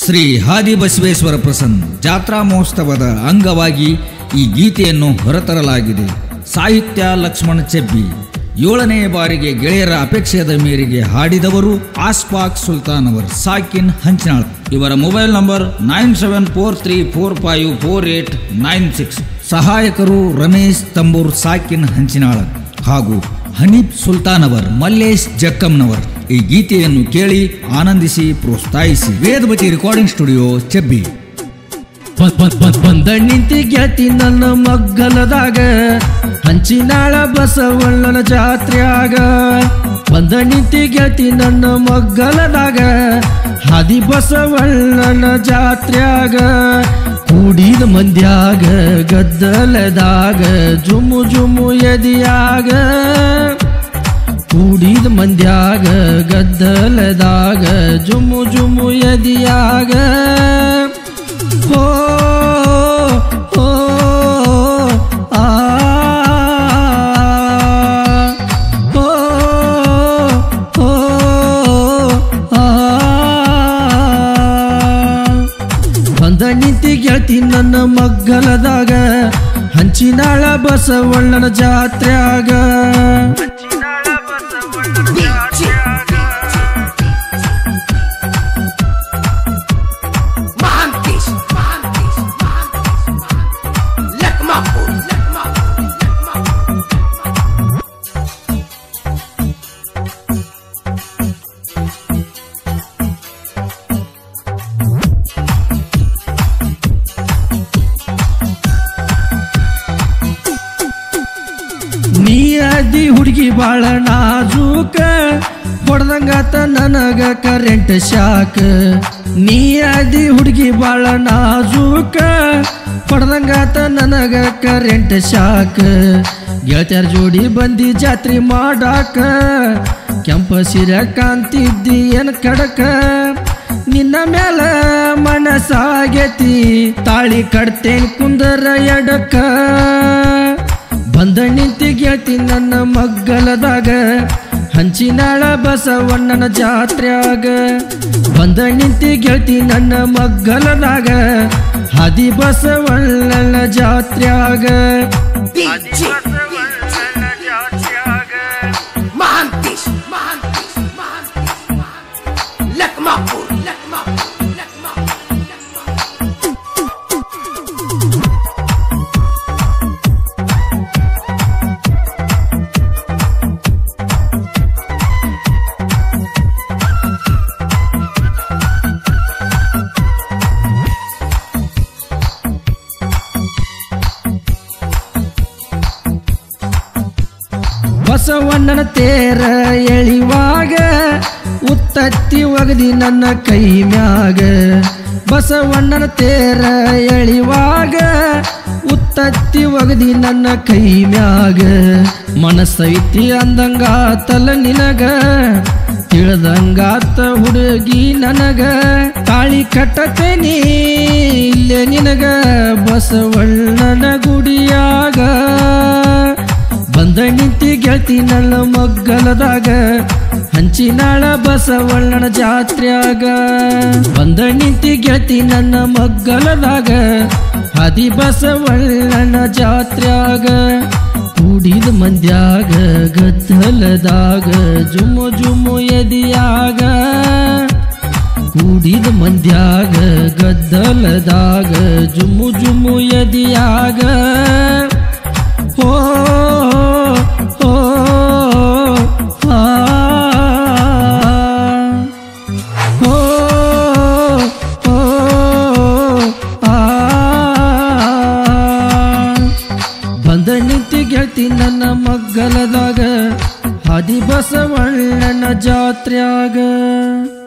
ಶ್ರೀ ಹಾದಿ ಬಸವೇಶ್ವರ ಪ್ರಸನ್ನ ಜಾತ್ರಾ ಮಹೋತ್ಸವದ ಅಂಗವಾಗಿ ಈ ಗೀತೆಯನ್ನು ಹೊರತರಲಾಗಿದೆ ಸಾಹಿತ್ಯ ಲಕ್ಷ್ಮಣ ಚೆಬ್ಬಿ ಏಳನೇ ಬಾರಿಗೆ ಗೆಳೆಯರ ಅಪೇಕ್ಷೆಯ ಮೇರೆಗೆ ಹಾಡಿದವರು ಆಸ್ಫಾಕ್ ಸುಲ್ತಾನ್ ಅವರು ಸಾಕಿನ್ ಹಂಚಿನಾಳ್ ಇವರ mobile number nine seven four three four five four eight nine six ಸಹಾಯಕರು ರಮೇಶ್ ತಂಬೂರ್ ಸಾಕಿನ್ ಹಂಚಿನಾಳ್ ಹಾಗೂ ಹನೀಫ್ ಸುಲ್ತಾನ್ ಅವರ್ ಮಲ್ಲೇಶ್ ಜಕ್ಕಂನವರ್ ಈ ಗೀತೆಯನ್ನು ಕೇಳಿ ಆನಂದಿಸಿ ಪ್ರೋತ್ಸಾಹಿಸಿ ವೇದವತಿ ರೆಕಾರ್ಡಿಂಗ್ ಸ್ಟುಡಿಯೋ ಚೆಬ್ಬಿ ಬಂದ್ ಬಂದ್ ಬಂದ್ ಬಂದ ನಿಂತಿ ಗೆಳತಿ ನನ್ನ ಮಗ್ಗಲದಾಗ ಹಂಚಿನಾಳ ಬಸವಣ್ಣನ ಜಾತ್ರ್ಯಾಗ ಬಂದ ನಿಂತಿ ಗೆಳತಿ ನನ್ನ ಮಗ್ಗಲದಾಗ ಹಾದಿ ಬಸವಣ್ಣನ ಜಾತ್ರ್ಯಾಗ ಕೂಡಿದ ಮಂದ್ಯಾಗ ಗದ್ದಲದಾಗ ಜುಮು ಜುಮು ಎದಿಯಾಗ ಕೂಡಿದ ಮಂದ್ಯಾಗ ಗದ್ದಲದಾಗ ಜುಮು ಜುಮು ಎದಿಯಾಗ ಹೋ ಹೋ ಆ ಹೋ ಹೋ ಆ ಬಂದ ನಿಂತಿ ಗೆಳತಿ ನನ್ನ ಮಗ್ಗಲದಾಗ ಹಂಚಿನಾಳ ಬಸವಣ್ಣನ ಜಾತ್ರ್ಯಾಗ Mahantis, Mahantis, Mahantis, Lekmapur, Lekmapur, Lekmapur. ನೀ ಅದಿ ಹುಡುಗಿ ಬಾಳ ನಾಜೂಕ ಹೊಡೆದಂಗಾತ ನನಗ ಕರೆಂಟ್ ಶಾಕ್ ನೀ ಅದಿ ಹುಡುಗಿ ಬಾಳ ನಾಜೂಕ ಹೊಡೆದಂಗಾತ ನನಗ ಕರೆಂಟ್ ಶಾಕ್ ಗೆಳತ್ಯಾರ ಜೋಡಿ ಬಂದಿ ಜಾತ್ರೆ ಮಾಡಾಕ ಕೆಂಪ ಸೀರೆ ಕಾಂತಿದ್ದಿ ಏನ್ ಕಡಕ ನಿನ್ನ ಮ್ಯಾಲ ಮನಸ್ಸಾಗೈತಿ ತಾಳಿ ಕಡ್ತೇನ್ ಕುಂದರ ಎಡಕ ಬಂದ ನಿಂತಿ ಗೆಳತಿ ನನ್ನ ಮಗ್ಗಲದಾಗ ಹಂಚಿನಾಳ ಬಸವಣ್ಣನ ಜಾತ್ರ್ಯಾಗ ಬಂದ ನಿಂತಿ ಗೆಳತಿ ನನ್ನ ಮಗ್ಗಲದಾಗ ಹಾದಿ ಬಸವಣ್ಣನ ಜಾತ್ರ್ಯಾಗ DJ, Mahantis, Mahantis, Mahantis, Mahantis. Lekmapur, Lekmapur, Lekmapur, Lekmapur. ಬಸವಣ್ಣನ ತೇರ ಎಳಿವಾಗ ಉತ್ತತ್ತಿ ಒಗದಿ ನನ್ನ ಕೈ ಮ್ಯಾಗ ಬಸವಣ್ಣನ ತೇರ ಎಳಿವಾಗ ಉತ್ತತ್ತಿ ಒಗದಿ ನನ್ನ ಕೈ ಮ್ಯಾಗ ಮನಸ್ಸೈತಿ ಅಂದಂಗಾತಲ ನಿನಗ ತಿಳಿದಂಗಾತ ಹುಡುಗಿ ನನಗ ತಾಳಿ ಕಟ್ಟತೇನಿ ಇಲ್ಲೇ ನಿನಗ ಬಸವಣ್ಣನ ಗುಡಿಯಾಗ ಬಂದ ನಿಂತಿ ಗೆಳತಿ ನನ್ನ ಮಗ್ಗಲದಾಗ ಹಂಚಿನಾಳ ಬಸವಣ್ಣನ ಜಾತ್ರ್ಯಾಗ ಬಂದ ನಿಂತಿ ಗೆಳತಿ ನನ್ನ ಮಗ್ಗಲದಾಗ ಹದಿ ಬಸವಣ್ಣನ ಜಾತ್ರ್ಯಾಗ ಕೂಡಿದ ಮಂದ್ಯಾಗ ಗದ್ದಲದಾಗ ಜುಮ್ಮು ಜುಮ್ಮು ಎದಿಯಾಗ ಕೂಡಿದ ಮಂದ್ಯಾಗ ಗದ್ದಲದಾಗ ಜುಮ್ಮು ಜುಮ್ಮು ಎದಿಯಾಗ ಹೋ ಹೋ ಆ ಹೋ ಹೋ ಆ ಬಂದ ನಿಂತಿ ಗೆಳತಿ ನನ್ನ ಮಗ್ಗಲದಾಗ ಹಾದಿ ಬಸವಣ್ಣನ ಜಾತ್ರ್ಯಾಗ